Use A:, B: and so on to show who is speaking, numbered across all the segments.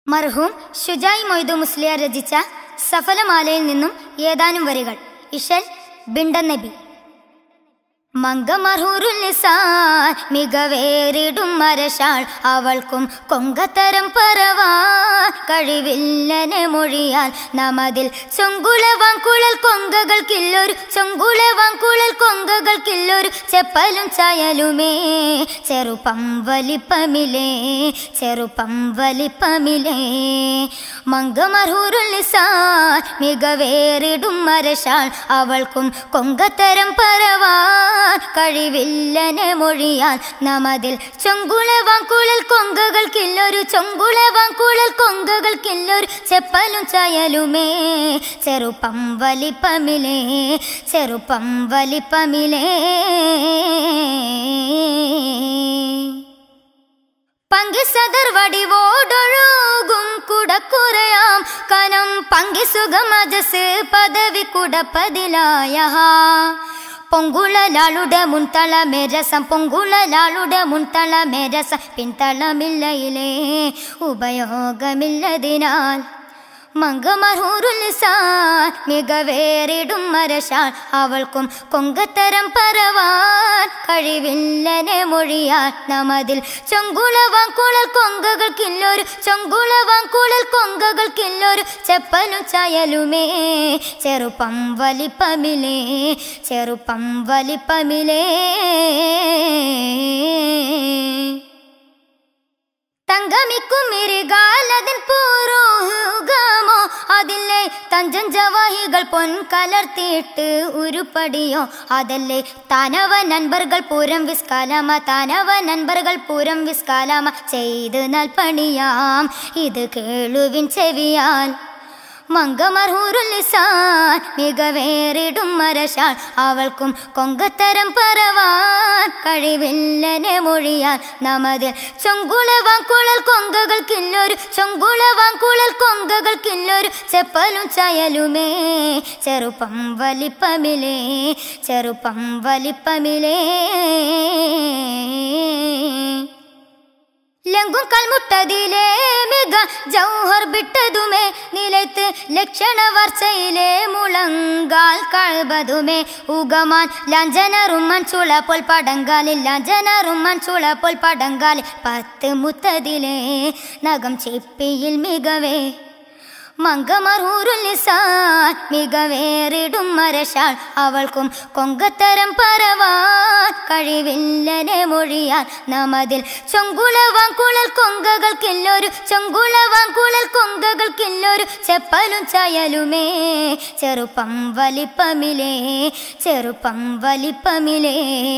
A: മർഹൂം ഷുജായ് മൊയ്തു മുസ്ലിയാർ രചിച്ച സഫലമാലയിൽ നിന്നും ഏതാനും വരികൾ ഇഷൽ ബിണ്ടൻ നബി മങ്കമർഹൂറുലിസാൻ മികവേറിടും മരശാൾ അവൾക്കും കൊങ്കത്തരം പറവാൻ കഴിവില്ലനെ മൊഴിയാൽ നമതിൽ ചൊങ്കുളവാൻ കുഴൽ കൊങ്കകൾക്കില്ലൊരു ചൊങ്കുളവാൻ കുഴൽ കൊങ്കകൾക്കില്ലൊരു ചെപ്പലും ചായലുമേ ചെറുപ്പം വലിപ്പമിലേ ചെറുപ്പം വലിപ്പമിലേ മങ്കമർഹൂറുലിസാൻ മികവേറിടും മരശാൾ അവൾക്കും കൊങ്കത്തരം പറവാൻ കഴിവില്ലനെ മൊഴിയാൽ നമതിൽ ചൊങ്കുളവാൻ കുഴൽ കൊങ്കകൾക്കില്ലൊരു ചൊങ്കുളവാൻ കുഴൽ കൊങ്കകൾക്കില്ലൊരു ചെപ്പലും ചായലുമേ ചെറുപ്പം വലിപ്പമിലേ ചെറുപ്പം വലിപ്പമിലേ പങ്കി സദർ വടിവോടൊഴുകും കുടക്കുറയാം കനം പങ്കി സുഖമജസ് പദവി കുടപ്പതിലായ പൊങ്കുളലാളുടെ മുൻതളമേ രസം പൊങ്കുളലാളുടെ മുൻതളമേ രസം പിൻതളമില്ലയിലേ ഉപയോഗമില്ലതിനാൽ മങ്കമർഹൂറുലിസാൻ മികവേറിടും മരശാൾ അവൾക്കും കൊങ്കത്തരം പറവാൻ കഴിവില്ലനെ മൊഴിയാൽ നമതിൽ ചൊങ്കുളവാൻ കുഴൽ കൊങ്കകൾക്കില്ലൊരു ചൊങ്കുളവാൻ കുഴൽ കൊങ്കകൾക്കില്ലൊരു ചെപ്പലും ചായലുമേ ചെറുപ്പം വലിപ്പമിലേ ചെറുപ്പം വലിപ്പമിലേ തങ്കമിക്കും മിരികാലതിൻ പൂരോഹുകമോ അതില്ലേ തഞ്ചൻ ജവാഹികൾ പൊൻ കലർത്തിയിട്ട് ഉരുപ്പടിയോ അതല്ലേ താനവ നൻപർകൾ പൂരം വിസ്കാലമ താനവ നൻപർകൾ പൂരം വിസ്കാലമ ചെയ്ത് നൽപണിയാം ഇത് കേളുവിൻ ചെവിയാൽ മങ്കമർഹൂറുലിസാൻ മികവേറിടും മരശാൾ അവൾക്കും കൊങ്കത്തരം പറവാൻ കഴിവില്ലനെ മൊഴിയാൽ നമതിൽ ചൊങ്കുളവാൻ കുഴൽ കൊങ്കകൾക്കില്ലൊരു ചൊങ്കുളവാൻ കുഴൽ കൊങ്കകൾക്കില്ലൊരു ചെപ്പലും ചായലുമേ ചെറുപ്പം വലിപ്പമിലേ ചെറുപ്പം വലിപ്പമിലേ ലങ്കും കൽമുട്ടതിലേ മിക ജൗഹർ വിട്ടതുമേ നിലത്ത് ലക്ഷണ വർച്ചയിലെ മുളങ്കാൽ കഴുപതുമേ ഉഗമാൻ ലഞ്ചനറുമ്മൻ ചുളപ്പോൾ പടങ്കാലിൽ ലഞ്ചനറുമ്മൻ ചുളപ്പോൾ പടങ്കാലിൽ പത്ത് മുത്തതിലേ നഖം ചിപ്പിയിൽ മികവേ മങ്കമർഹൂറുലിസാൻ മികവേറിടും മരശാൾ അവൾക്കും കൊങ്കത്തരം പറവാൻ കഴിവില്ലനെ മൊഴിയാൽ നമതിൽ ചൊങ്കുളവാൻ കുഴൽ കൊങ്കകൾക്കില്ലൊരു ചൊങ്കുളവാൻ കുഴൽ കൊങ്കകൾക്കില്ലൊരു ചെപ്പലും ചായലുമേ ചെറുപ്പം വലിപ്പമിലേ ചെറുപ്പം വലിപ്പമിലേ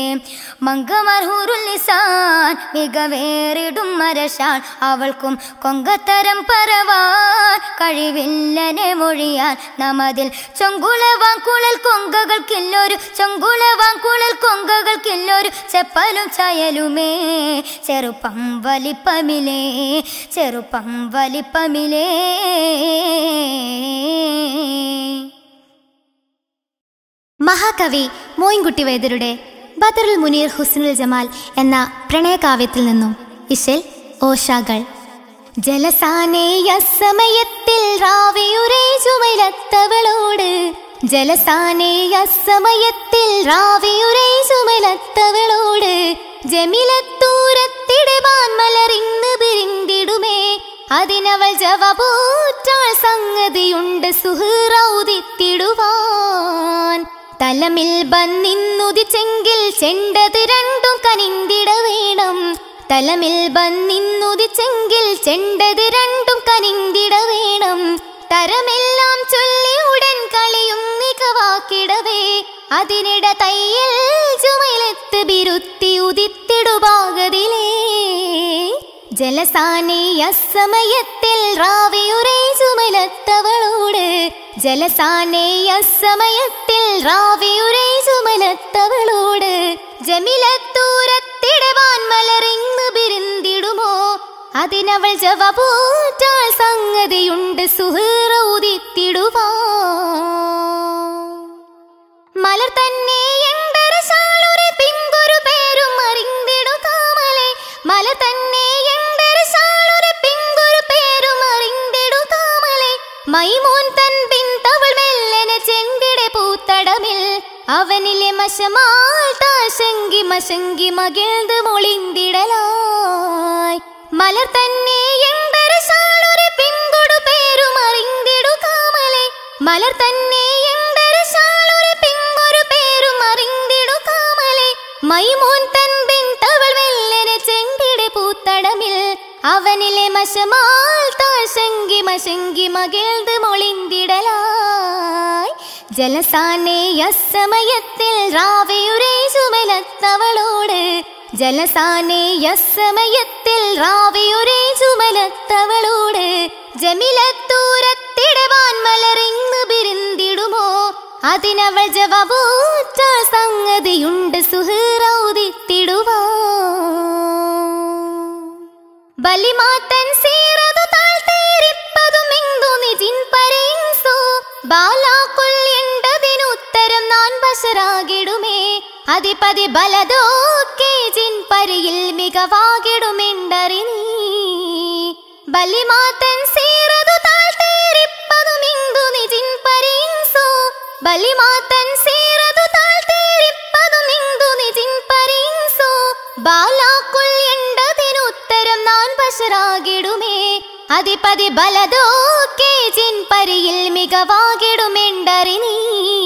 A: മങ്കമർഹൂറുലിസാൻ മികവേറിടും മരശാൾ അവൾക്കും കൊങ്കത്തരം പറവാൻ കഴിവില്ലനെ മൊഴിയാൽ നമതിൽ ചൊങ്കുളവാൻ കുഴൽ കൊങ്കകൾക്കില്ലൊരു ചൊങ്കുളവാൻ കുഴൽ കൊങ്കകൾക്കില്ലൊരു ചെപ്പലും ചായലുമേ ചെറുപ്പം വലിപ്പമിലേ ചെറുപ്പം വലിപ്പമിലേ
B: മഹാകവി മോയിൻകുട്ടി വൈദ്യരുടെ ബദറുൽ മുനീർ ഹുസ്നുൽ ജമാൽ എന്ന പ്രണയകാവ്യത്തിൽ നിന്നും ഇശൽ ഓഷാകൾ ജലസാനേയ സമയത്തിൽ റാവിയുരേ ചുമലത്തവളോട് ജലസാനേയ സമയത്തിൽ റാവിയുരേ ചുമലത്തവളോട് ജമിലത്തൂരത്തിടുവാൻ മലറിന്ന് പിരിന്തിടുമേ അതിനവൾ ജവപൂറ്റാൾ സംഗതിയുണ്ട് സുഹൃറൗതിത്തിടുവാൻ തലമിൽ ബന്നിന്നുദിച്ചെങ്കിൽ ചെണ്ടത് രണ്ടും കനിന്തിട വേണം തലമിൽ ബന്നിന്നുദിച്ചെങ്കിൽ ചെണ്ടത് രണ്ടും കനിന്തിട വേണം തരമെല്ലാം ചൊല്ലി ഉടൻ കളിയും മികവാക്കിടവേ അതിനിട തയ്യൽ ചുമലത്ത് ബിരുത്തി ഉദിത്തിടുപാകതിലേ ജലസാനീയ സമയത്തിൽ റാവിയുരേ ചുമലത്തവളോട് ജലസാനേയ സമയത്തിൽ റാവിയുരേ ചുമലത്തവളോട് ജമിലത്തൂരത്തിടവാൻ മലറിന്ന് പിരിന്തിടുമോ അതിനവൾ ജവപൂറ്റാൾ സംഗതിയുണ്ട് സുഹൃറൗതിത്തിടുവാ മലർ തന്നെ എണ്ടരശാളുരെ പിങ്കൊരു പേരും അറിന്തിടു താമലെ മല തന്നെ എണ്ടരശാളുരെ പിങ്കൊരു പേരും അറി അവനിലെ മശമാൽ താശങ്കി മശങ്കി മകിழ்ந்து മൊളിന്തിടലായി മലർ തന്നെ എണ്ടരശാളൊരു പിങ്കൊടു പേരും അറിന്തിടു കാമലെ മലർ തന്നെ എണ്ടരശാളൊരു പിങ്കൊരു പേരും അറിന്തിടു കാമലെ മൈമോൻ തൻ തവൾ വെല്ലനെ ചെണ്ടിടെ പൂത്തടമിൽ അവനിലെ മശമാൽ താശങ്കി മശങ്കി മകിழ்ந்து മൊളിന്തിടലായി ജലസാനെ അസമയത്തിൽ രാവയുടെ ചുമലത്തവളോട് ജലസാനെ അസമയത്തിൽ രാവയുടെ ചുമലത്തവളോട് ജമിലത്തൂരത്തിടവാൻ മലറിങ്ങു പിരിന്തിടുമോ അതിനവൾ ജവാബൂറ്റാൾ സംഗതിയുണ്ട് സുഹൃത്തിടുവാ ബലിമാത്തൻ സീറതു താഴ്ത്തേരിപ്പതുമെന്തു നിജിൻ പരേൻസു ബാലാക്കൊള്ളിണ്ടതിനു ഉത്തരം നാൻ ബശരാകിടുമേ അതിപതി ബലതോക്കെ ജിൻ പരിയിൽ മികവാകിടുമെണ്ടറി നീ ബലിമാത്തൻ സീറതു താഴ്ത്തേരിപ്പതുമെന്തു നിജിൻ പരേൻസു ബലിമാത്തൻ സീറതു താഴ്ത്തേരിപ്പതുമെന്തു നിജിൻ പരേൻസു ബാലാക്കൊള്ളിണ്ടതിനു ഉത്തരം നാൻ ബശരാകിടുമേ അതിപതി ബലതോക്കെ ജിൻ പരിയിൽ മികവാകിടുമെണ്ടറി നീ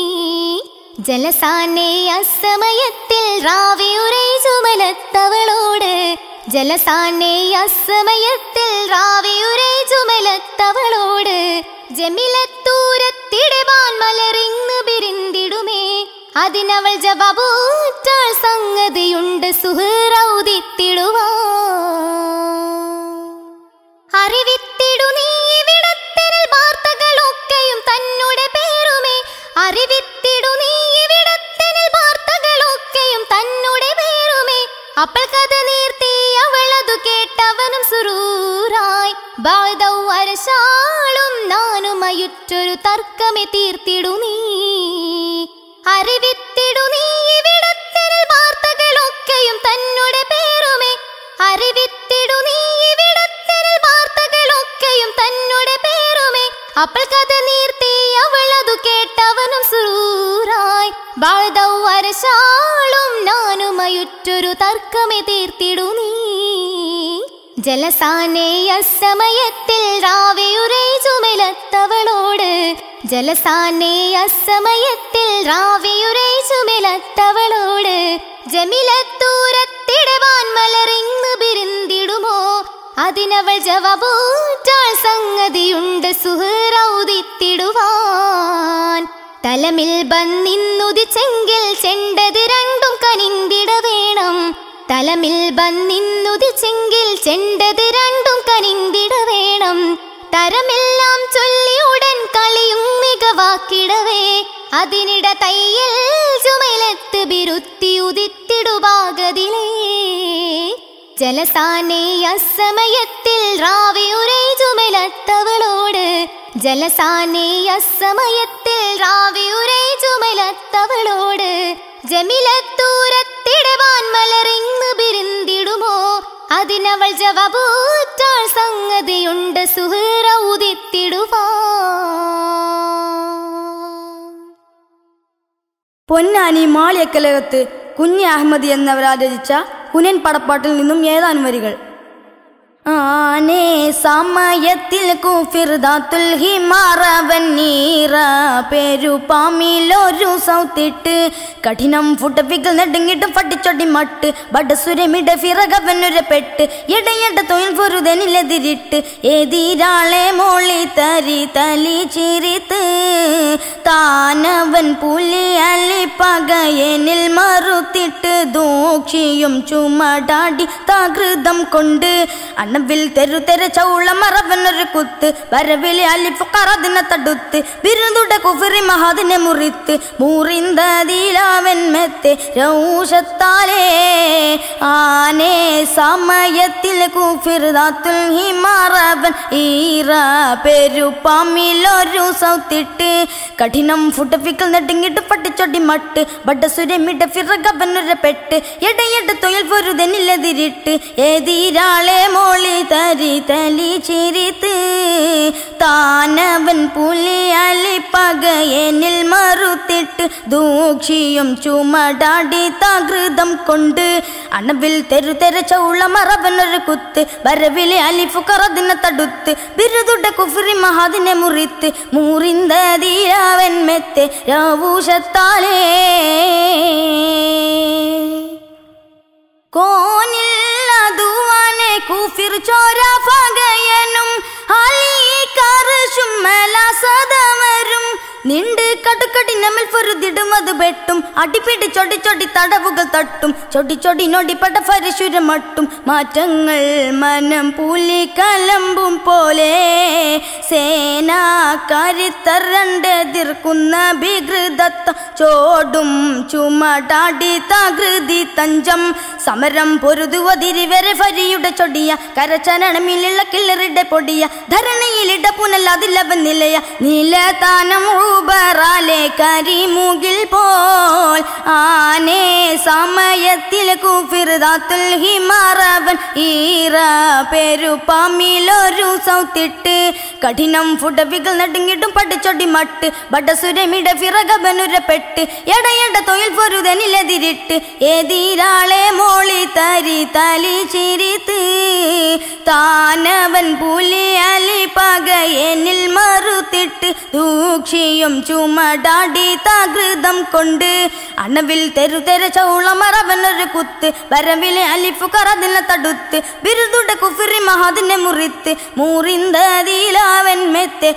B: ജലസാനെ അസമയത്തിൽ രാവിയുരേ ചുമലത്തവളോട് ജലസാനെ അസമയത്തിൽ രാവിയുരേ ചുമലത്തവളോട് ജമിലത്തൂരത്തിടവാൻ മലറിങ്ങു പിരിന്തിടുമേ അതിനവൾ ജവാബൂറ്റാൾ സംഗതിയുണ്ട് സുഹൃത്തിടുവാ അറിവിത്തിടു നീ ഇവിടത്തിനിൽ വാർത്തകളൊക്കെയും തന്നുടെ പേരുമേ അറിവിത്തിടു നീ ഇവിടത്തിനിൽ വാർത്തകളൊക്കെയും തന്നുടെ പേരുമേ അപ്പോൾ കഥ നീർത്തി അവളതു കേട്ടവനും സുറൂറായി ബാധൗ അരശാളും നാനുമയുറ്റൊരു തർക്കമെ തീർത്തിടു നീ അറിവിത്തിടു നീ ഇവിടത്തിനിൽ വാർത്തകളൊക്കെയും തന്നുടെ പേരുമേ അറിവിത്തിടു നീ ഇവിടത്തിനിൽ വാർത്തകളൊക്കെയും തന്നുടെ പേരുമേ അപ്പോൾ കഥ നീർത്തി അവളതു കേട്ടവനും സുറൂറായി ബാധൗ അരശാളും നാനുമയുറ്റൊരു തർക്കമെ തീർത്തിടു നീ ജലസാനെ അസമയത്തിൽ രാവിയുരേ ചുമലത്തവളോട് ജലസാനെ അസമയത്തിൽ രാവിയുരേ ചുമലത്തവളോട് ജമിലത്തൂരത്തിടവാൻ മലറിങ്ങു പിരിന്തിടുമോ അതിനവൾ ജവാബൂറ്റാൾ സംഗതിയുണ്ട് സുഹൃത്തിടുവാൻ തലമിൽ ബന്നിന്നുദിച്ചെങ്കിൽ ചെണ്ടത് രണ്ടും കനിന്തിട വേണം തലമിൽ ബന്നിന്നുദിച്ചെങ്കിൽ ചെണ്ടത് രണ്ടും കനിന്തിട വേണം തരമെല്ലാം ചൊല്ലി ഉടൻ കളിയും മികവാക്കിടവേ അതിനിട തയ്യൽ ചുമലത്ത് ബിരുത്തി ഉദിത്തിടുവാകതിലേ ജലസാനെ അസമയത്തിൽ രാവിയുരേ ചുമലത്തവളോട് ജലസാനെ അസമയത്തിൽ രാവിയുരേ ചുമലത്തവളോട് ജമിലത്തൂരത്തിടവാൻ മലറിങ്ങു പിരിന്തിടുമോ അതിനവൾ ജവാബൂറ്റാൾ സംഗതിയുണ്ട് സുഹൃത്തിടുവാ
C: പൊന്നാനി മാളിയക്കലകത്ത് കുഞ്ഞി അഹമ്മദ് എന്നവരാ രചിച്ച കുനൻ പടപ്പാട്ടിൽ നിന്നും ഏതാനും വരികൾ ആനേ സമയത്തിൽ കുഫിർദാത്തുൽ ഹിമാറവൻ നീറ പേരുപാമിലൊരു സൗത്തിട്ട് കഠിനം ഫുട്ടപ്പിക്കൽ നെടുങ്ങിട്ടും പട്ടിച്ചൊടി മട്ട് ബഡസുരമിട ഫിറകവനുര പെട്ട് ഇടയട്ട തൊഴിൽ പൊരുതനിലെതിരിട്ട് എതിരാളെ മോളി തരി തലി ചിരിത്ത് താനവൻ പുലി അലി പകയനിൽ മറുത്തിട്ട് ദൂക്ഷിയും ചുമടാടി തകൃതം കൊണ്ട് അണവിൽ തെരു തെര ചൗള മറവനൊരു കുത്ത് വരവിലെ അലിഫ് കറതിനെ തടുത്ത് ബിരുദുട കുഫിറി മഹാദിനെ മുറിത്ത് മുറിന്തതിലാവൻ മെത്തെ രൗഷത്താലേ ആനേ സമയത്തിൽ കുഫിർദാത്തുൽ ഹിമാറവൻ ഈറ പെരുപ്പാമിലൊരു സൗത്തിട്ട് കഠിനം ഫുട്ടഫിക്കൽ നെടുങ്ങിട്ട് പട്ടിച്ചൊടി മട്ട് ബഡസുരമിട ഫിറകവനുര പെട്ട് എടയെട്ട് തൊഴിൽ പൊരുതനിലെതിരിട്ട് എതിരാളെ മോളി മോളി തരി തലി ചിരിത്ത് താനവൻ പുലി അലിപ്പകയനിൽ മറുത്തിട്ട് ദൂക്ഷിയും ചുമടാടി താകൃതം കൊണ്ട് അണവിൽ തെരു തെര ചൗള മറവനൊരു കുത്ത് വരവിലെ അലിഫു കറതിനെ തടുത്ത് ബിരുദുട കുഫിറി മഹാദിനെ മുറിത്ത് മുറിന്തീരാവൻ മെത്തെ രാവൂഷത്താലേ കോനിൽ അതുവാനെ കുഫിർ ചോര പകയനും സദവരും നിണ്ട് കടുക്കടിനമിൽ പൊരുതിടും അത് വെട്ടും അടിപിടി ചൊടി ചൊടി തടവുകൾ തട്ടും ചൊടി ചൊടി നൊടിപ്പട പരശുരം മട്ടും മാറ്റങ്ങൾ മനം പൂലി കലമ്പും പോലെ സേനാക്കാരിത്തരണ്ടെതിർക്കുന്ന വികൃതത്ത ചോടും ചുമടാടി തകൃതി തഞ്ചം സമരം പൊരുതുവതിരി വരെ ഫരിയുടെ ചൊടിയ കരച്ചരണമിലുള്ള കിള്ളറിടെ പൊടിയ ധരണിയിലിട പുനലതിലവൻ നിലയ നീലതാനം ഊബറാലെ കരിമുകിൽ പോൽ ആനേ സമയത്തിൽ കുഫിർദാത്തുൽ ഹിമാറവൻ ഈറ പെരുപ്പാമിലൊരു സൗത്തിട്ട് കഠിനം ഫുഡവികൾ നടുങ്ങിട്ടും പടിച്ചൊടി മട്ട് ബഡസുരമിട ഫിറകബനുരപ്പെട്ട് എടയെട തൊഴിൽ പൊരുതനിലെതിരിട്ട് ഏതിരാളെ മോളി തരി തലി ചിരിത്ത് താനവൻ പുലി അലി പകയനിൽ മറുത്തിട്ട് ദൂക്ഷിയും ചുമടാടി തകൃതം കൊണ്ട് അണവിൽ തെരു തെര ചൗളമറവനൊരു കുത്ത് വരവിലെ അലിഫു കറതിനെ തടുത്ത് ബിരുദുടെ കുഫിറി മഹാദിനെ മുറിത്ത് മുറിന്തതിലാവൻ മെത്തെ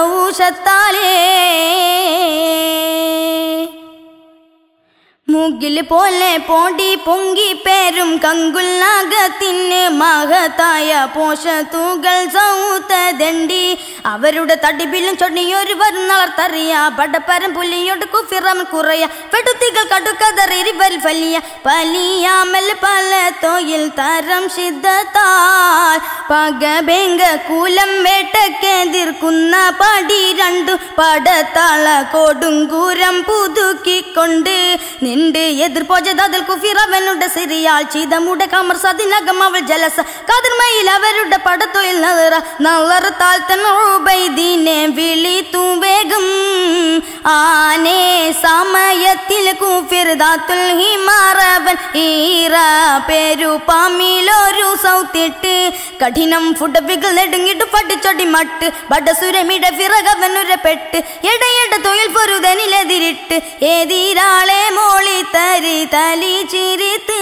C: രൗഷത്താലേ മുകിൽ പോലെ പോടി പൊങ്കി പേരും കങ്കുല്ലാകത്തിന് മഹത്തായ പോഷത്തുകൾ സൗത്തദണ്ഡി അവരുടെ തടിബിലും ചൊടിയൊരു വരുന്നളർത്തറിയ പടപ്പരം പുലിയോട് കുഫിറം കുറയ പെടുത്തികൾ കടുക്കതറിവൽ വലിയ പലിയാമൽ പല തൊയിൽ തരം സിദ്ധത്താൽ പകബെങ്ക കൂലം വേട്ടക്കെതിർക്കുന്ന പടി രണ്ടു പടത്താള കൊടുങ്കൂരം പുതുക്കിക്കൊണ്ട് നിണ്ട് എതിർപ്പോജതിൽ കുഫിറവനുടെ സിറിയാൾ ചീതമുടെ കമർ സതിനകം അവൾ ജലസ കതിർമയിൽ അവരുടെ പടത്തൊയിൽ നളറ നളർത്താൽ തന്നോബൈദീനെ വിളിത്തു വേഗം ആനേ സമയത്തിൽ കുഫിർദാത്തുൽ ഹിമാറവൻ ഈറ പേരുപാമിലൊരു സൗത്തിട്ട് കഠിനം ഫുഡവികൾ നെടുങ്ങിട്ട് പട്ടിച്ചൊടി മട്ട് ബഡസുരമിട ഫിറകവനുരപ്പെട്ട് എടയെട തൊഴിൽ പൊരുതനിലെതിരിട്ട് ഏതിരാളെ മോളി തരി തലി ചിരിത്ത്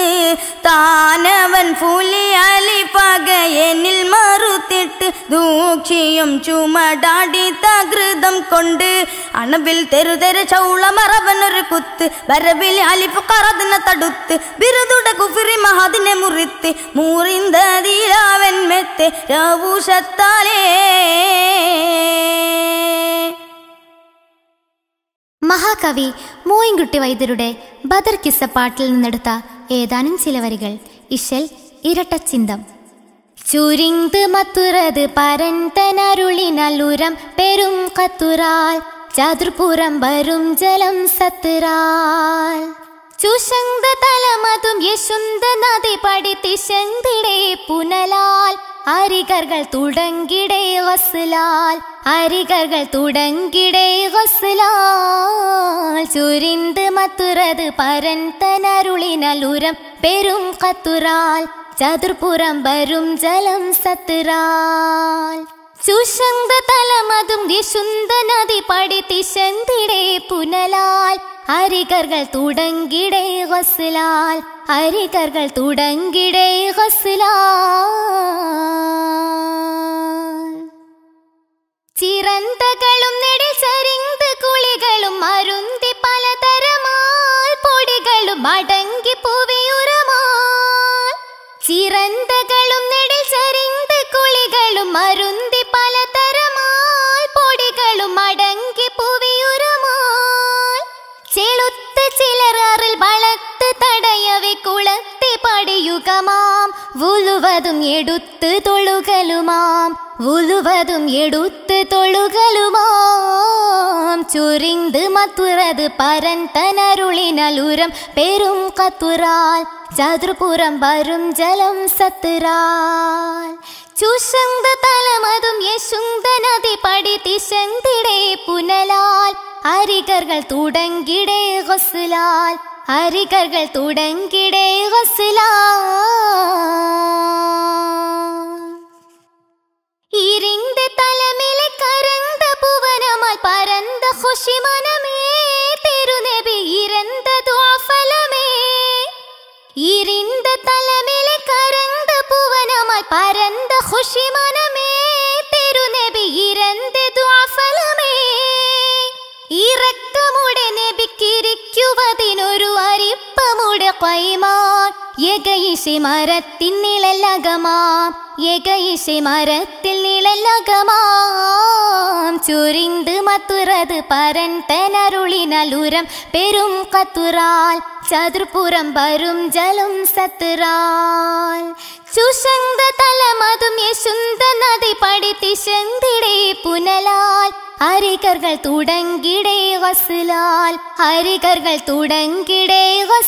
C: താനവൻ ഫുലി അലി പകയനിൽ മറുത്തിട്ട് ദൂക്ഷിയും ചുമടാടി തകൃതം കൊണ്ട് അണവിൽ തെരു തെര ചൗളമറവനൊരു കുത്ത് വരവിൽ അലിഫ് കറതിനെ തടുത്ത് ബിരുദുട കുഫിറി മഹാദിനെ മുറിത്ത് മൂറിന്തതിരാവൻ മെത്തെ രവൂഷത്താലേ
B: മഹാകവി മോയിൻകുട്ടി വൈദ്യരുടെ ബദർ കിസ്സപ്പാട്ടിൽ നിന്നെടുത്ത ഏതാനും ചില വരികൾ ഇശൽ ഇരട്ടച്ചിന്തം ചുരിന്ത് മത്തുറത് പരന്തനരുളിനല്ലുരം പെരും കത്തുറാൽ ചതുർപുറം വരും ജലം സത്തുറാൽ ചുഷന്ത തലമതും യശുന്ത നദി പഠിത്തിശന്തിടെ പുനലാൽ അരികർകൾ തുടങ്ങിടെ വസ്ലാൽ അരികർകൾ തുടങ്ങിടെ വസ്ലാൽ ചുരിന്ത് മത്തുറത് പരന്തനരുളിനലുരം പെരും കത്തുറാൽ ചതുർപുറം വരും ജലം സത്തുറാൽ ചുഷന്ത തലമതും ദിശുന്ത നദി പഠിത്തിശന്തിടെ പുനലാൽ അരികർകൾ തുടങ്ങിടെ വസ്ലാൽ അരികർകൾ തുടങ്ങിടെ വസ്ലാൽ ചിറന്തകളും നെടിൽ ചരിന്ത് കുളികളും അരുന്തി പലതരമാൽ പൊടികളും അടങ്ങി പൂവിയുറമാൽ ചിറന്തകളും നെടിൽ ചരിന്ത് കുളികളും അരുന്തി പലതരമാൽ പൊടികളും അടങ്ങി പൂവിയുറമാൽ ചെളുത്ത ചിലറിൽ വളത്ത് തടയവെ കുളത്തെ പടിയുകമാം ഉലുവതും എടുത്ത് തൊഴുകലുമാം ഉലുവതും എടുത്ത് തൊഴുകലുമാം ചുരിന്ത് മത്തുറത് പരന്തനരുളിനലുരം പെരും കത്തുറാൽ ചതുർപുറം വരും ജലം സത്തുറാൽ ചുഷന്ത തലമതും യശുന്ത നദി പടി തിശന്തിടെ പുനലാൽ അരികர்கள் തുടങ്ങിടെ ഗൊസ്ലാൽ അരികர்கள் തുടങ്ങിടെ ഗൊസ്ലാൽ ഇരിന്റെ തലമിലെ കരന്ത പുവനമാൽ പരന്ത ഖുഷിമനമേ തിരുനബി ഇരന്ത ദ്വാഫലമേ ഇരിന്ത തലമിലെ കരന്ത പുവനമാൽ പരന്ത ഖുഷിമനമേ തിരുനബി ഇരന്ത ദ്വാഫലമേ ഇറക്കമുടെ നബിക്കിരിക്കുവതിനൊരു അരിപ്പമുടെ കൈമാൻ യകയിഷി മരത്തിൻ നിഴലകമാം യകയിഷി മരത്തിൽ നിഴലകമാം ചുരിന്ത് മത്തുറത് പരന്തനരുളിനലുരം പെരും കത്തുറാൽ ചതുർപുറം വരും ജലം സത്തുറാൽ ചുഷന്ത തലമതും യശുന്ത നദി പടിത്തിശന്തിടെ പുനലാൽ അരികர்கள் തുടങ്ങിടെ വസ്ലാൽ അരികர்கள் തുടങ്ങിടെ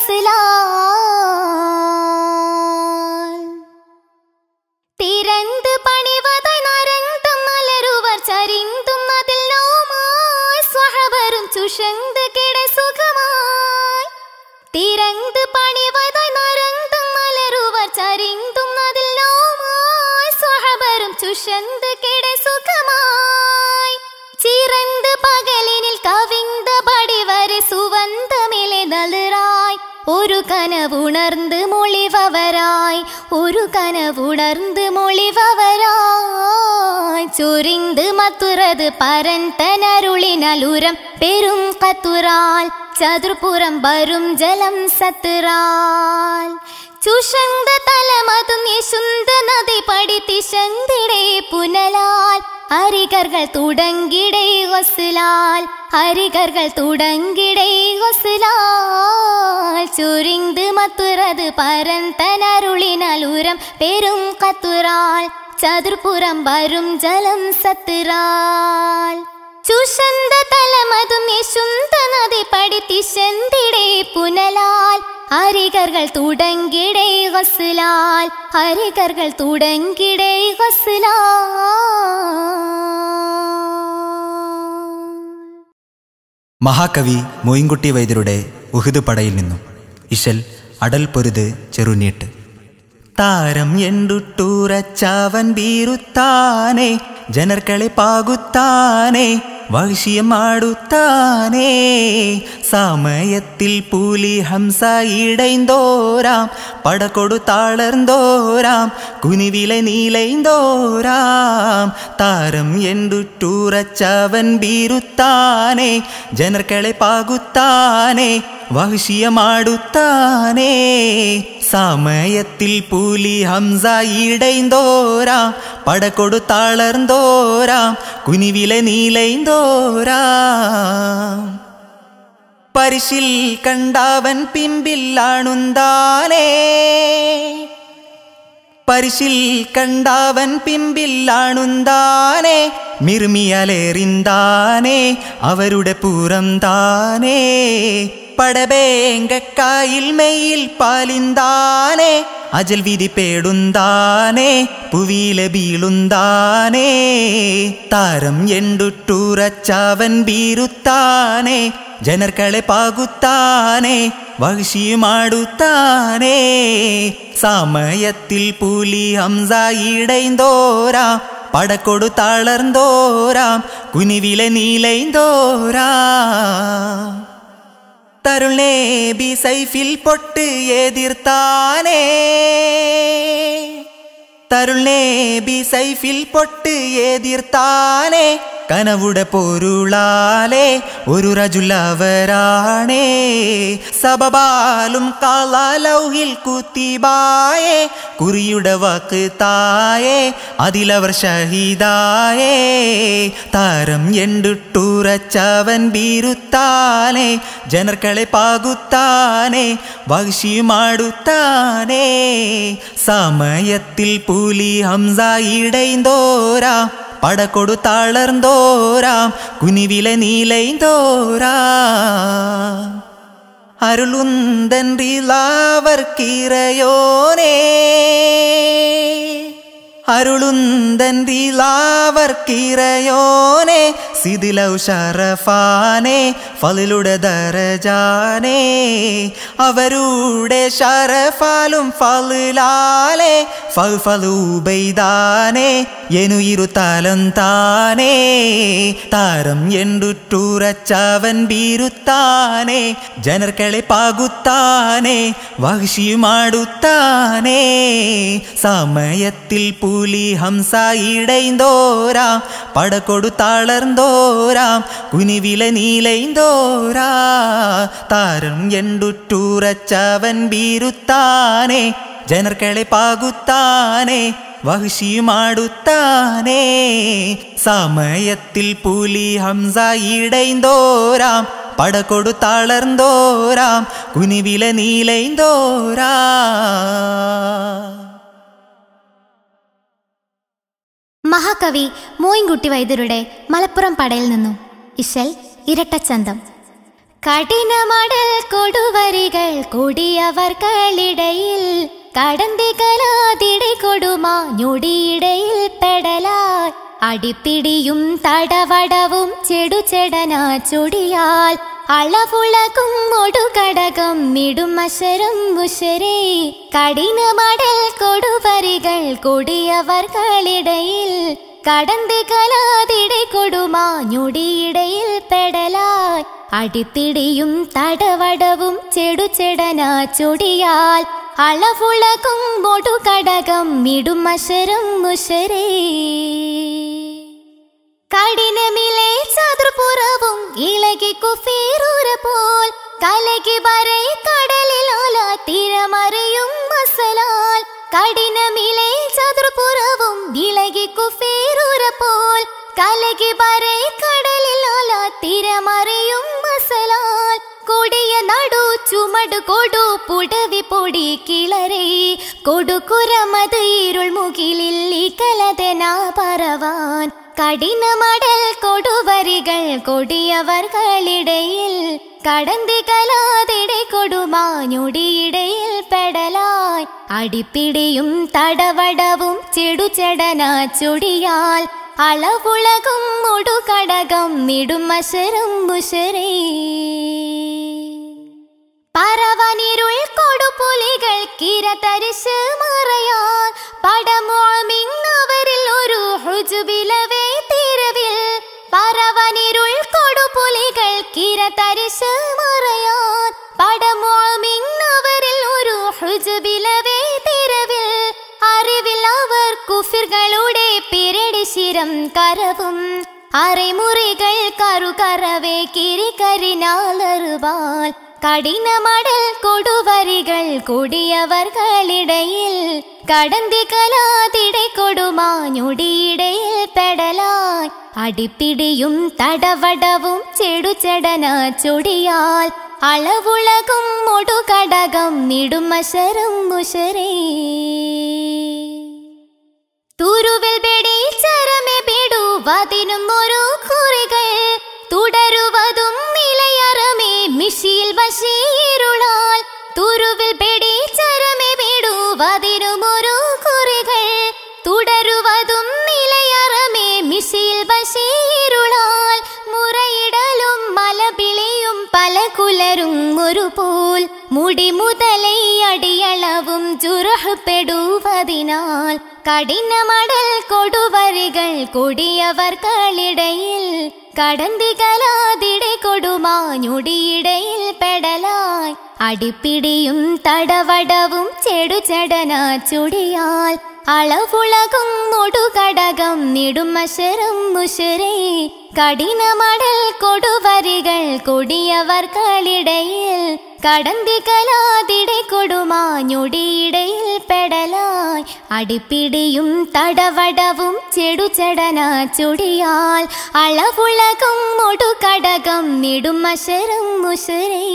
B: വസ്ലാൽ തിരന്ത് പണിവതായി നരന്തും മലരുവർ ചരിന്തും അതിൽ നോമായി സ്വഹവരും ചുഷന്ത് കിട സുഖമായി തിരന്ത് പണിവതായി നരന്തും മലരുവർ ചരിന്തും അതിൽ നോമായി സ്വഹവരും ചുഷന്ത് കിട സുഖമായി ചിറന്ത് പകലിനിൽ കവിന്ത പടിവരെ സുവന്തമിലെ നളിറായി ഒരു കനവുണർന്ന് മൊളിവവരായി ഒരു കനവുണർന്ന് മൊളിവവരായി ചൊരിന്ത് മത്തുറത് പരന്തനരുളിനലുരം പെരും കത്തുറാൽ ചതുർപുറം വരും ജലം സത്തുറാൽ ചുഷന്ത തലമതും യശുന്ത നദി പടിത്തിശന്തിടെ പുനലാൽ അരികர்கள் തുടങ്ങിടെ ഗൊസ്ലാൽ അരികர்கள் തുടങ്ങിടെ ഗൊസ്ലാൽ ചുരിന്ത് മത്തുറത് പരന്തനരുളിനലുരം പെരും കത്തുറാൽ ചതുർപുറം വരും ജലം സത്തുറാൽ ചുഷന്ത തലമതും യശുന്ത നദി പടിത്തിശന്തിടെ പുനലാൽ അരികர்கள் തുടങ്ങിടെ ഗൊസ്ലാൽ അരികர்கள் തുടങ്ങിടെ ഗൊസ്ലാൽ
D: മഹാകവി മോയിൻകുട്ടി വൈദ്യരുടെ ഉഹുദ് പടയിൽ നിന്നും ഇശൽ അടൽ പൊരുത് ചെറുനീട്ട് താരം ಎಂಡುಟ್ಟೂರಚ್ಚವನ್ ಬೀರುತ್ತಾನೆ ಜನರ್ಕಳೆ പാകുത്താനെ വഴിഷ്യം മാടുത്താനേ സമയത്തിൽ പൂലി ഹംസ ഇടൈന്തോരാം പടകൊടു താളർന്തോരാം കുനിവിലെ നീലൈന്തോരാം താരം ಎಂಡುಟ್ಟೂರಚ್ಚവൻ ബീരുത്താനെ ಜನರ್ಕಳೆ പാകുത്താനെ വഹിഷ്യ മാടുത്താനേ സമയത്തിൽ പൂലി ഹംസ ഇടൈന്തോരാം പടകൊടു താളർന്തോരാം കുനിവിലെ നീലൈന്തോരാം പരിശിൽ കണ്ടാവൻ പിമ്പില്ലാണുന്താനേ പരിശിൽ കണ്ടാവൻ പിമ്പില്ലാണുന്താനേ മിർമിയലേറിന്താനേ അവരുടെ പൂരം താനേ പടബേങ്കക്കായിൽ മെയ്യിൽ പാലിന്താനേ അജൽ വിധി പേടുന്താനേ പുവിയിലെ ബീളുന്താനേ താരം ಎಂಡುಟ್ಟೂರಚ್ಚವൻ ബീരുത്താനേ ಜನರ್ಕಳೆ പാകുത്താനേ വഹിഷ്യ മാടുത്താനേ സമയത്തിൽ പൂലി ഹംസ ഇടൈന്തോരാം പടക്കൊടു താളർന്തോരാം കുനിവിലെ നീലൈന്തോരാം തരുണേ ബി സൈഫിൽ പൊട്ട് എതിർത്താനേ തരുണേ ബി സൈഫിൽ പൊട്ട് എതിർത്താനേ കനവുടെ പൊരുളാലേ ഒരു റജുലവരാണേ സബബാലും കാലൗഹിൽ കുത്തിബായേ കുറിയുടെ വാക്ക് തായേ അതിലവർ ഷഹീദായേ താരം എന്തുട്ടുറച്ചവൻ ബീരുത്താനേ ಜನರ್ಕಳೆ പാകുത്താനേ വഹിഷിയുമാടുത്താനേ സമയത്തിൽ പുലി ഹംസ ഇടൈന്തോരാം പടക്കൊടു തളർന്തോരാം കുനിവില നീലൈന്തോരാം അരുളുന്തൻറിലാവർക്കിറയോനേ അരുളുന്തൻറിലാവർക്കിറയോനെ സിദിലൗ ഷറഫാനെ ഫലിലുടെ ദരജാനേ അവരുടെ ഷറഫാലും ഫലിലാലെ ഫൽ ഫലൂബൈദാനെ എനു ഇരുത്തലം താനേ താരം എന്തുറ്റുറച്ചവൻ ബീരുത്താനേ ಜನರ್ಕಳೆ പാകുത്താനേ വഹിഷിയുമാടുത്താനേ സമയത്തിൽ പുലി ഹംസ ഇടൈന്തോരാം പടക്കൊടു തളർന്തോരാം കുനിവില നീലൈന്തോരാ താരം എന്തുറ്റുറച്ചവൻ ബീരുത്താനേ ಜನರ್ಕಳೆ പാകുത്താനേ വഹിഷിയുമാടുത്താനേ സമയത്തിൽ പുലി ഹംസ ഇടൈന്തോരാം പടക്കൊടു തളർന്തോരാം കുനിവില നീലൈന്തോരാ
B: മഹാകവി മോയിൻകുട്ടി വൈദ്യരുടെ മലപ്പുറം പടയിൽ നിന്നും ഇശൽ ഇരട്ടച്ചന്തം കഠിനമടൽ കൊടുവരികൾ കൂടിയവർക്കളിടയിൽ കടന്തി കലാതിടை കൊടുമാ ഞൊടിയിടയിൽ പെടലാൽ അടിപ്പിടിയും തടവടവും ചെടുചെടനാ ചൊടിയാൽ അളവുളകും ഒടുകടകം മിടും അശരം ഉശരേ കഠിനമടൽ കൊടുവരികൾ കൊടിയവർകളിടയിൽ കടന്തി കലാതിടை കൊടുമാ ഞൊടിയിടയിൽ പെടലാൽ അടിപ്പിടിയും തടവടവും ചെടുചെടനാ ചൊടിയാൽ അളവുളകും ഒടുകടകം മിടും അശരം ഉശരേ കഠിനമിലെ ചതുർപുറവും ഇളകി കുഫീറൂര പോൽ കലകി വരെ കടലിലോല തിരമറിയും മസലാൽ കഠിനമിലെ ചതുർപുറവും ഇളകി കുഫീറൂര പോൽ കലകി വരെ കടലിലോല തിരമറിയും മസലാൽ കൊടിയ നടു ചുമട് കൊടു പുടവി പൊടി കിളരെ കൊടുക്കുരമത് ഇരുൾ മുകിലിൽ ഈ കലതനാ പറവാൻ കഠിനമടൽ കൊടുവരികൾ കൊടിയവർകളിടയിൽ കടന്തി കലാതിടை കൊടുമാഞ്ഞൊടിയിടയിൽ പെടലായി അടിപ്പിടിയും തടവടവും ചെടുചെടനാ ചൊടിയാൽ അളവുളകും മുടുകടകം മിടും അശരം മുശരേ പറവനിരുൾ കൊടുപുലികൾ കിരതരിശ് മറയാൻ പടമോമിന്നവരിൽ ഒരു ഹുജുബിലവേ തീരവിൽ പറവനിരുൾ കൊടുപുലികൾ കിരതരിശ് മറയാൻ പടമോമിന്നവരിൽ ഒരു ഹുജുബിലവേ തീരവിൽ അറിവിൽ അവർ കുഫിർകളുടെ പിരടി ശിരം കരവും അറൈമുറികൾ കറുകറവേ കിരികരിനാലറുവാൽ കഠിനമടൽ കൊടുവരികൾ കൊടിയവർകളിടയിൽ കടന്തി കലാതിടை കൊടുമാഞ്ഞൊടിയിടയിൽ പെടലായി അടിപ്പിടിയും തടവടവും ചെടുചെടന ചൊടിയാൽ അളവുളകും മുടുകടകം നിടുമശരം മുശരേ തുരുവിൽ ബെടി ചരമെ ബിടുവതിനും ഒരു കുറികൾ തുടരുവതും നിലയറമേ മിഷിയിൽ വശീരുളാൽ തുരുവിൽ ബെടി ചരമെ ബിടുവതിനും ഒരു കുറികൾ തുടരുവതും നിലയറമേ മിഷിയിൽ വശീരുളാൽ മുറയിടലും മലപിളിയും പല കുലരും ഒരു പോൽ മുടി മുതലൈ അടിയളവും ചുരഹപ്പെടുവതിനാൽ കഠിനമടൽ കൊടുവരികൾ കൊടിയവർകളിടയിൽ കടന്തികലാതിടെ കൊടുമാഞ്ഞുടിയിടയിൽ പെടലായി അടിപ്പിടിയും തടവടവും ചെടുചടന ചുടിയാൽ അളവുളകും മുടുകടകം നിടുമശരം മുശരേ കഠിനമടൽ കൊടുവരികൾ കൊടിയവർക്കളിടയിൽ കടന്തികലാതിടെ കൊടുമാഞ്ഞുടിയിടയിൽ പെടലായി അടിപ്പിടിയും തടവടവും ചെടുചടന ചുടിയാൽ അളവുളകും മുടുകടകം നിടുമശരം മുശരേ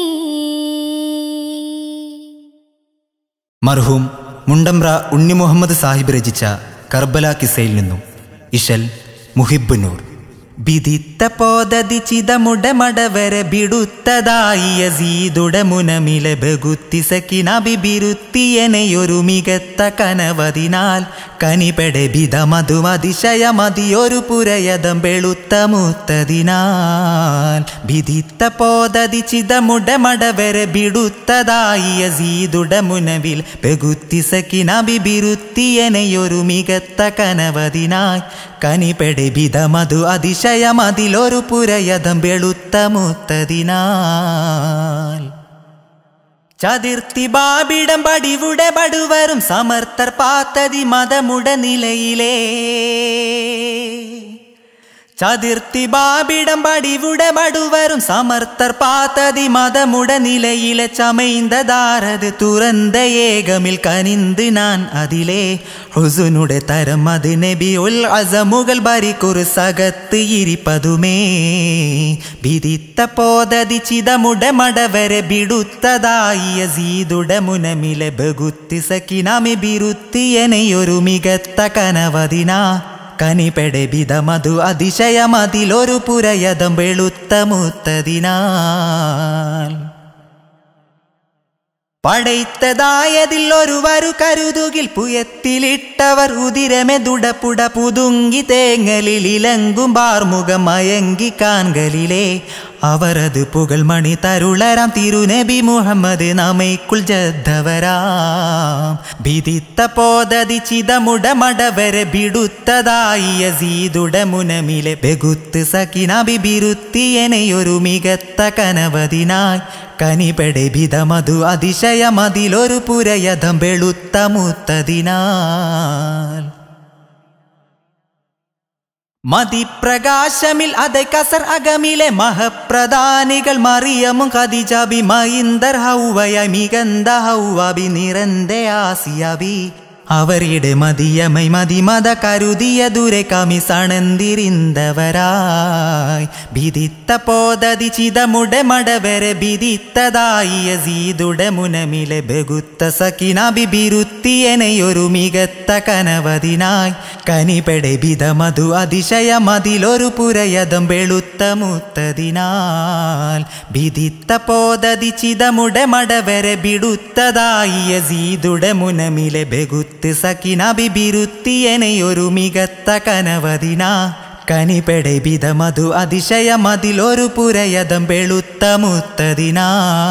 D: മർഹൂം മുണ്ടമ്ര ഉണ്ണി മുഹമ്മദ് സാഹിബ് രചിച്ച കർബല കിസയിൽ നിന്നും ഇഷൽ മുഹിബുനൂർ ಬಿದಿತ್ತ ಪೋದದಿ ಚಿದಮುಡ ಮಡವರ ಬಿಡುತ್ತದಾಯಿಯ ಸೀದುಡ ಮುನಮಿಲೆ ಬಗುತ್ತಿಸಕಿನ ಬಿಬಿರುತ್ತಿಯನೆಯೊರು ಮಿಗತ್ತ ಕನವದಿനാൽ കനിപെടെ ബിത മധു അതിശയ മതിയൊരു പുരയതം വെളുത്ത മുത്തതിനാൽ വിധിത്ത പോതതി ചിതമുട മടവരെ ബിടുത്തതായിയ സീതുട മുനവിൽ ബെകുത്തിസക്കിന ബിബിരുത്തിയനെയൊരു മികത്ത കനവതിനായി കനിപെടെ ബിത മധു അതിശയ മതിലൊരു പുരയതം വെളുത്ത മുത്തതിനാൽ ചതിർത്തി ബാബിടം പടിവുടെ പടുവരും സമർത്ഥർ പാത്തതി മതമുട നിലയിലേ ചതിർത്തി ബാബിടം പടിവുടെ പടുവരും സമർത്ഥർ പാത്തതി മതമുട നിലയിലെ ചമൈന്തതാരത് തുറந்த ഏകമിൽ കനിந்து நான் அதிலே ഹുസുനുടെ തരം അത് നബി ഉൽ അസമുകൾ ബരിക്കുറു സകത്ത് ഇരിപ്പതുമേ വിധിത്ത പോതതി ചിതമുട മടവരെ ബിടുത്തതായിയ സീതുട മുനമിലെ ബഗുത്തി സക്കിനാമി ബിരുത്തിയനെയൊരു മികത്ത കനവതിനാ കനിപെടെ ബിത മധു അതിശയമതിലൊരു പുരയതം വെളുത്ത മുത്തതിനാൽ പടയ്ത്തതായതിൽ ഒരുവരു കരുതുകിൽ പുയത്തിലിട്ടവർ ഉതിരമെ ദുടപ്പുട പുതുങ്ങി തേങ്ങലിൽ ഇലങ്കും ബാർമുഖം മയങ്കി കാൻകലിലേ അവരത് പുകൾ മണി തരുളരാം തിരുനബി മുഹമ്മദ് നമൈക്കുൾ ജദ്ദവരാം വിധിത്ത പോതതി ചിതമുട മടവരെ ബിടുത്തതായിയ സീതുട മുനമിലെ ബെകുത്ത് സക്കിനബി ബിരുത്തിയനെയൊരു മികത്ത കനവതിനായി കനിപെടെ ബിതമധു അതിശയമതിലൊരു പുരയതം വെളുത്ത മുത്തതിനാൽ മതിപ്രകാശമിൽ അതെ കസർ അകമിലെ മഹപ്രധാനികൾ മറിയമും ഖദിജാബി മഹിന്ദർ ഹൗവയ മികന്ത ഹൗവബി നിറന്ത ആസിയബി അവരുടെ മതിയമൈ മതിമത കരുതിയ ദൂരെ കമിസണന്തിരിന്തവരായി വിധിത്ത പോതതി ചിതമുട മടവരെ വിധിത്തതായിയ സീതുട മുനമിലെ ബഗുത്ത സക്കിനാബി ബിരുത്തിയനെയൊരു മികത്ത കനവതിനായി കനിപെടെ ബിത മധു അതിശയ മതിലൊരു പുരയതം വെളുത്ത മുത്തതിനാൽ വിധിത്ത പോതതി ചിതമുട മടവരെ ബിടുത്തതായിയ സീതുട മുനമിലെ ബഗുത്ത് സക്കിനാബി ബിരുത്തിയനെയൊരു മികത്ത കനവതിനാ കനിപെടെ ബിത മധു അതിശയ മതിലൊരു പുരയതം വെളുത്ത മുത്തതിനാ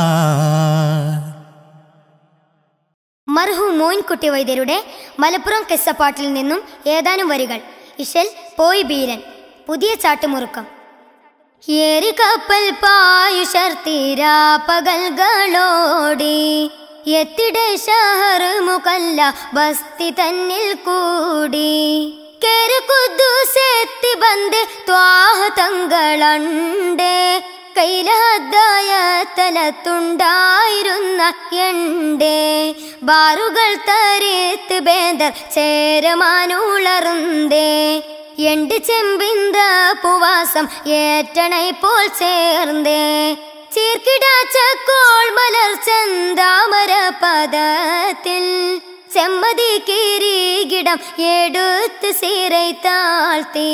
A: മർഹു മോയിൻകുട്ടി വൈദ്യരുടെ മലപ്പുറം കെസ്സപ്പാട്ടിൽ നിന്നും ഏതാനും വരികൾ ഇശൽ പോയി ബീരൻ പുതിയ ചാട്ടുമുറുക്കം ഏറി കപ്പൽ പായുഷർത്തീരാ പകൽകളോടി എത്തിടെ ഷഹർ മുകല്ല ബസ്തി തന്നിൽ കൂടി കേറ് കുദ്ദൂസെത്തി ബന്ദ് ത്വാഹ തങ്ങളണ്ട് കൈലഹദ്ദായ തലത്തുണ്ടായിരുന്ന എണ്ടേ ബാറുകൾ തരേത്ത് ബേദർ ചേരമാനുളറുന്തേ എണ്ട് ചെമ്പിന്ത പുവാസം ഏറ്റണൈ പോൽ ചേർന്നേ ചീർക്കിടാച്ച കോൾ മലർ ചന്താമര പദത്തിൽ ചെമ്മതി കിരീകിടം എടുത്ത് സീரை താഴ്ത്തി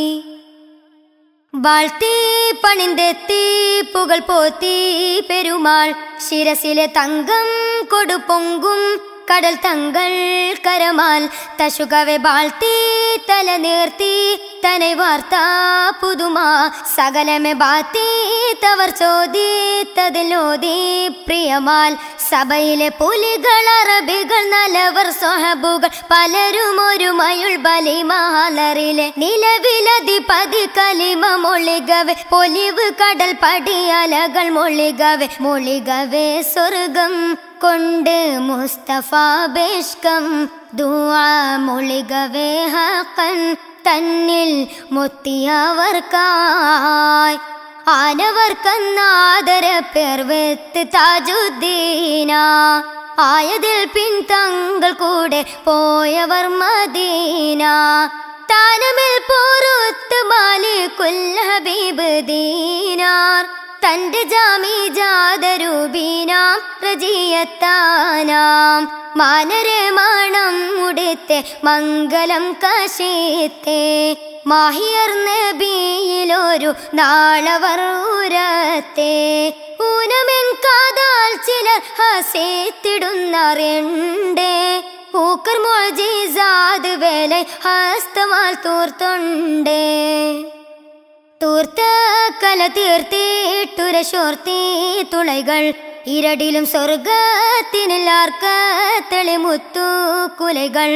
A: വാഴ്ത്തി പണിന്തെത്തി പുകൾ പോത്തി പെരുമാൾ ശിരസിലെ തങ്കം കൊടുപ്പൊങ്കും കടൽ തങ്കൾ കരമാൽ തശുകവെ വാഴ്ത്തി തല നേർത്തി തനെ വാർത്ത പുതുമാ സകലമെ ബാത്തി തവർ ചോദിത്തതിലോതി പ്രിയമാൽ സഭയിലെ പുലികൾ അറബികൾ നല നല്ലവർ സ്വഹബുകൾ പലരും ഒരു മയുൾ ബലിമഹലറിലെ നിലവിലധിപതി കലിമ മൊളികവെ പൊലിവ് കടൽ പടിയലകൾ മൊളികവെ മൊളികവെ സ്വർഗം കൊണ്ട് മുസ്തഫ ബേഷ്കം ദുആ മൊളികവേ ഹഖൻ തന്നിൽ മുത്തിയവർക്കായി ആനവർക്കന്നാദര പെർവെത്ത് താജുദ്ദീന ആയതിൽ പിൻതങ്ങൾ കൂടെ പോയവർ മദീന താനമിൽ പോറുത്ത് മാലിക്കുൽ ഹബീബ് ദീനാർ തന്റെ ജാമി ജാതരൂപീനാം പ്രജിയത്താനാം മാനരെ മാണം മുടുത്തെ മംഗലം കശീത്തെ മാഹിയർ നബിയിലൊരു നാളവർ ഉരത്തെ ഊനമെൻ കാതാൽ ചിലർ ഹസേത്തിടുന്നറിയണ്ടേ പൂക്കർ മൊഴീസാദ് വേല ഹസ്തമാൽ തൂർത്തുണ്ടേ തൂർത്ത കല തീർത്തിട്ടുരശോർത്തി തുളൈകൾ ഇരടിലും സ്വർഗത്തിനില്ലാർക്ക തെളിമുത്തു കുലകൾ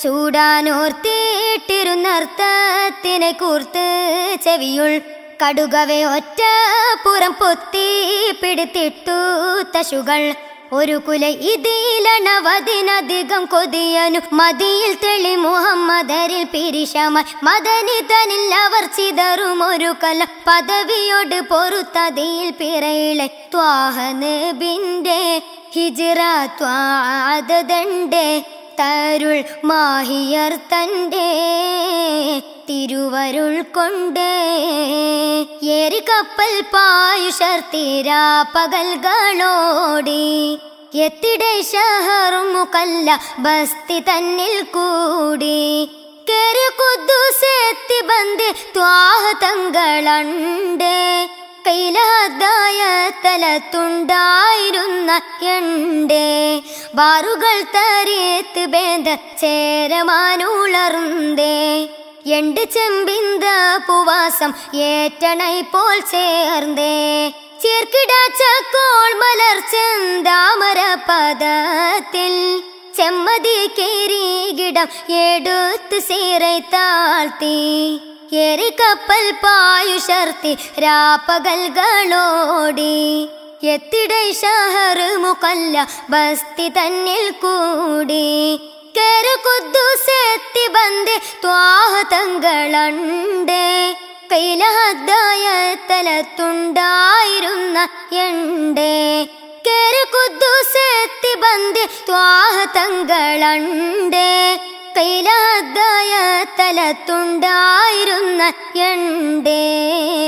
A: ചൂടാനോർത്തിട്ടിരുന്നർത്ഥത്തിനെ കൂർത്ത് ചെവിയുൾ കടുകവെ ഒറ്റ പുറം പൊത്തി പിടിത്തിട്ടു തശുകൾ ഒരു കുല ഇതിലണവതിനധികം കൊതിയനു മതിയിൽ തെളി മുഹമ്മദരിൽ പിരിശമ മദനി തനിൽ അവർ ചിതറും ഒരു കല പദവിയോട് പൊറുത്തതിയിൽ പിറയിലെ ത്വാഹ നബിന്റെ ഹിജിറ ത്വാദണ്ടേ തരുൾ മാഹിയർ തൻ്റെ തിരുവരുൾ കൊണ്ട് ഏറി കപ്പൽ പായുഷർ തീരാ പകൽകളോടി എത്തിടെ ഷഹറും മുക്കല്ല ബസ്തി തന്നിൽ കൂടി കേറി കുദ്ദുസെത്തി ബന്ദി ത്വാഹ തങ്ങളണ്ട് കൈലാദായ തലത്തുണ്ടായിരുന്ന എണ്ടേ ബാറുകൾ തരേത്ത് ബേന്ത ചേരമാനുളർന്നേ എണ്ട് ചെമ്പിന്ത പുവാസം ഏറ്റണൈ പോൽ ചേർന്നേ ചീർക്കിടാച്ച കോൾ മലർ ചെന്താമര പദത്തിൽ ചെമ്മതി കേറികിടം എടുത്ത് സീറൈ താഴ്ത്തി ഏറി കപ്പൽ പായുഷർത്തി രാപ്പകൽകളോടി എത്തിടൈ ഷഹർ മുക്കല്ല ബസ്തി തന്നിൽ കൂടി കേറ് കുദ്ദുസെത്തി ബന്ദി ത്വാഹ തങ്ങളണ്ട് കൈലഹദ്ദായ തലത്തുണ്ടായിരുന്ന എണ്ടേ കേറ് കുദ്ദുസെത്തി ബന്ദി ത്വാഹ തങ്ങളണ്ട് കൈലഹദ്ദായ തലത്തുണ്ടായിരുന്ന എണ്ടേ